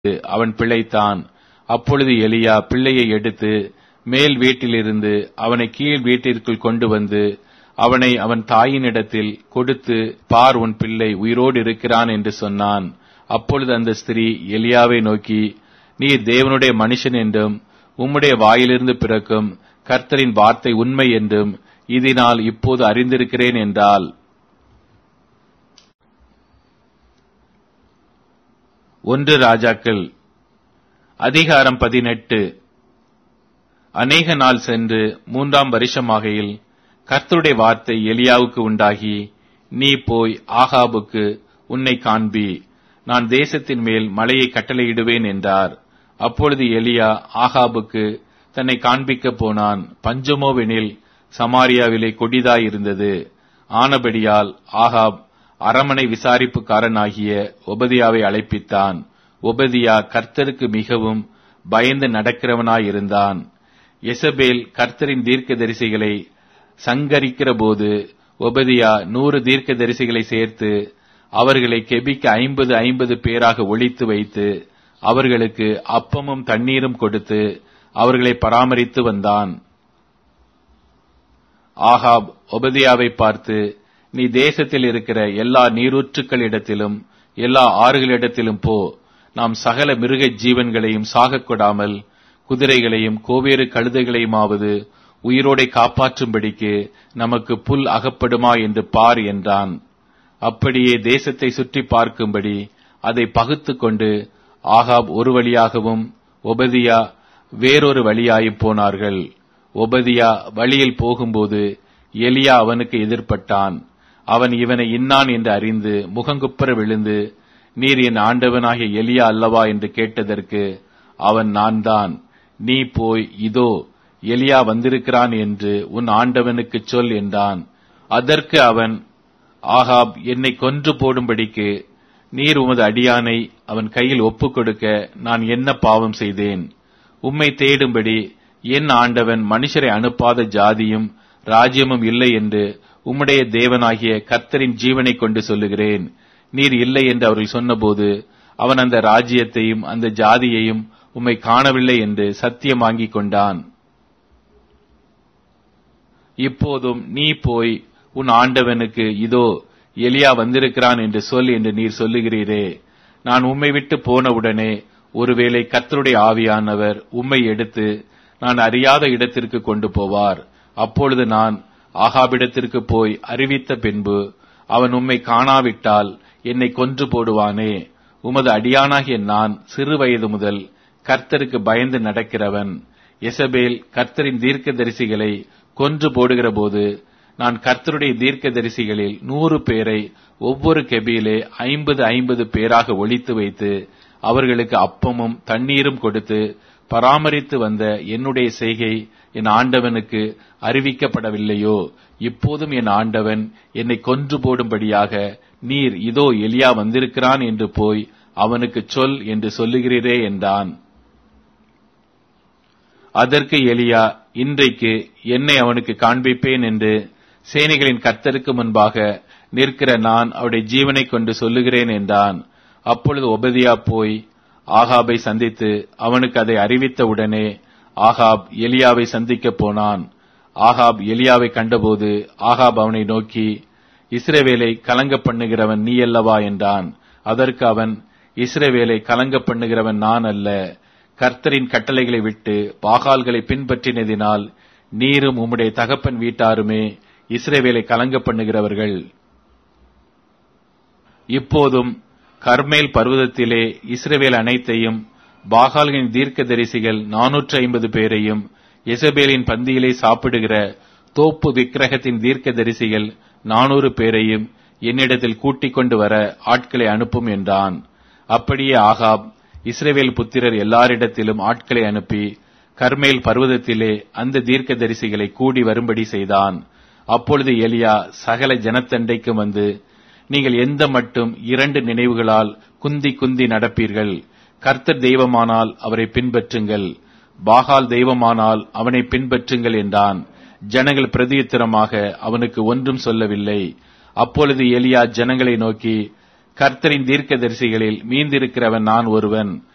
அவன் பிழைத்தான் அப்பொழுது எலியா பிள்ளையை எடுத்து மேல் வீட்டிலிருந்து அவனை கீழ் வீட்டிற்குள் கொண்டு வந்து அவனை அவன் தாயினிடத்தில் கொடுத்து பார் உன் பிள்ளை உயிரோடு இருக்கிறான் என்று சொன்னான் அப்பொழுது அந்த ஸ்திரீ எலியாவை நோக்கி நீர் தேவனுடைய மனுஷன் என்றும் உம்முடைய வாயிலிருந்து பிறக்கும் கர்த்தரின் வார்த்தை உண்மை என்றும் இதனால் இப்போது அறிந்திருக்கிறேன் என்றால் ஒன்று ராஜாக்கள் அதிகாரம் பதினெட்டு அநேக நாள் சென்று மூன்றாம் வருஷமாகையில் கர்த்தருடைய வார்த்தை எலியாவுக்கு உண்டாகி நீ போய் ஆகாபுக்கு உன்னை காண்பி நான் தேசத்தின் மேல் மலையை கட்டளையிடுவேன் என்றார் அப்பொழுது எலியா ஆகாபுக்கு தன்னை காண்பிக்கப் போனான் பஞ்சமோவெனில் சமாரியாவிலே கொடிதாயிருந்தது ஆனபடியால் ஆகாப் அரமனை விசாரிப்புக்காரனாகிய ஒபதியாவை அழைப்பித்தான் ஒபதியா கர்த்தருக்கு மிகவும் பயந்து நடக்கிறவனாயிருந்தான் எசபேல் கர்த்தரின் தீர்க்க தரிசிகளை சங்கரிக்கிற போது ஒபதியா நூறு தீர்க்க தரிசிகளை சேர்த்து அவர்களை கெபிக்க ஐம்பது ஐம்பது பேராக ஒழித்து வைத்து அவர்களுக்கு அப்பமும் தண்ணீரும் கொடுத்து அவர்களை பராமரித்து வந்தான் ஆகாப் ஒபதியாவை பார்த்து நீ தேசத்தில் இருக்கிற எல்லா நீரூற்றுக்களிடத்திலும் எல்லா ஆறுகளிடத்திலும் போ நாம் சகல மிருக ஜீவன்களையும் சாகக் கொடாமல் குதிரைகளையும் கோவேறு கழுதைகளையுமாவது உயிரோடை காப்பாற்றும்படிக்கு நமக்கு புல் அகப்படுமா என்று பார் என்றான் அப்படியே தேசத்தை சுற்றி பார்க்கும்படி அதை பகுத்து கொண்டு ஆகாப் ஒரு வழியாகவும் ஒபதியா வேறொரு வழியாயும் போனார்கள் ஒபதியா வழியில் போகும்போது எலியா அவனுக்கு எதிர்ப்பட்டான் அவன் இவனை இன்னான் என்று அறிந்து முகங்குப்புற விழுந்து நீர் என் ஆண்டவனாகிய எலியா அல்லவா என்று கேட்டதற்கு அவன் நான் தான் நீ போய் இதோ எலியா வந்திருக்கிறான் என்று உன் ஆண்டவனுக்கு சொல் என்றான் அதற்கு அவன் ஆகாப் என்னை கொன்று போடும்படிக்கு நீர் உமது அடியானை அவன் கையில் ஒப்புக் கொடுக்க நான் என்ன பாவம் செய்தேன் உம்மை தேடும்படி என் ஆண்டவன் மனுஷரை அனுப்பாத ஜாதியும் ராஜ்யமும் இல்லை என்று உம்முடைய தேவனாகிய கர்த்தரின் ஜீவனை கொண்டு சொல்லுகிறேன் நீர் இல்லை என்று அவர்கள் சொன்னபோது அவன் அந்த ராஜ்யத்தையும் அந்த ஜாதியையும் உம்மை காணவில்லை என்று சத்தியம் வாங்கிக் கொண்டான் இப்போதும் நீ போய் உன் ஆண்டவனுக்கு இதோ எலியா வந்திருக்கிறான் என்று சொல் என்று நீர் சொல்லுகிறீரே நான் உம்மை விட்டு போனவுடனே ஒருவேளை கர்த்தருடைய ஆவியானவர் உம்மை எடுத்து நான் அறியாத இடத்திற்கு கொண்டு போவார் அப்பொழுது நான் ஆகாபிடத்திற்கு போய் அறிவித்த பின்பு அவன் உம்மை காணாவிட்டால் என்னை கொன்று போடுவானே உமது அடியானாகிய நான் சிறு வயது முதல் கர்த்தருக்கு பயந்து நடக்கிறவன் எசபேல் கர்த்தரின் தீர்க்க தரிசிகளை கொன்று போடுகிற போது நான் கர்த்தருடைய தீர்க்க தரிசிகளில் நூறு பேரை ஒவ்வொரு கெபியிலே ஐம்பது ஐம்பது பேராக ஒழித்து வைத்து அவர்களுக்கு அப்பமும் தண்ணீரும் கொடுத்து பராமரித்து வந்த என்னுடைய செய்கை என் ஆண்டவனுக்கு அறிவிக்கப்படவில்லையோ இப்போதும் என் ஆண்டவன் என்னை கொன்று போடும்படியாக நீர் இதோ எலியா வந்திருக்கிறான் என்று போய் அவனுக்கு சொல் என்று சொல்லுகிறீரே என்றான் அதற்கு எலியா இன்றைக்கு என்னை அவனுக்கு காண்பிப்பேன் என்று சேனைகளின் கர்த்தருக்கு முன்பாக நிற்கிற நான் அவருடைய ஜீவனை கொண்டு சொல்லுகிறேன் என்றான் அப்பொழுது ஒபதியா போய் ஆகாபை சந்தித்து அவனுக்கு அதை அறிவித்த உடனே ஆகாப் எலியாவை சந்திக்கப் போனான் ஆகாப் எலியாவை கண்டபோது ஆகாப் அவனை நோக்கி இஸ்ரவேலை கலங்க பண்ணுகிறவன் நீ அல்லவா என்றான் அதற்கு அவன் இஸ்ரவேலை கலங்க பண்ணுகிறவன் நான் அல்ல கர்த்தரின் கட்டளைகளை விட்டு பாகால்களை பின்பற்றினதினால் நீரும் உம்முடைய தகப்பன் வீட்டாருமே இஸ்ரேவேலை கலங்க பண்ணுகிறவர்கள் இப்போதும் கர்மேல் பர்வதத்திலே இஸ்ரேவேல் அனைத்தையும் பாகால்களின் தீர்க்க தரிசிகள் நானூற்று ஐம்பது பேரையும் எசபேலின் பந்தியிலே சாப்பிடுகிற தோப்பு விக்கிரகத்தின் தீர்க்க தரிசிகள் நானூறு பேரையும் என்னிடத்தில் கூட்டிக் கொண்டு வர ஆட்களை அனுப்பும் என்றான் அப்படியே ஆகாப் இஸ்ரேவேல் புத்திரர் எல்லாரிடத்திலும் ஆட்களை அனுப்பி கர்மேல் பர்வதத்திலே அந்த தீர்க்க தரிசிகளை கூடி வரும்படி செய்தான் அப்பொழுது எலியா சகல ஜனத்தண்டைக்கும் வந்து நீங்கள் எந்த மட்டும் இரண்டு நினைவுகளால் குந்தி குந்தி நடப்பீர்கள் கர்த்தர் தெய்வமானால் அவரை பின்பற்றுங்கள் பாகால் தெய்வமானால் அவனை பின்பற்றுங்கள் என்றான் ஜனங்கள் பிரதியுத்தரமாக அவனுக்கு ஒன்றும் சொல்லவில்லை அப்பொழுது எலியா ஜனங்களை நோக்கி கர்த்தரின் தீர்க்க தரிசிகளில் மீந்திருக்கிறவன் நான் ஒருவன்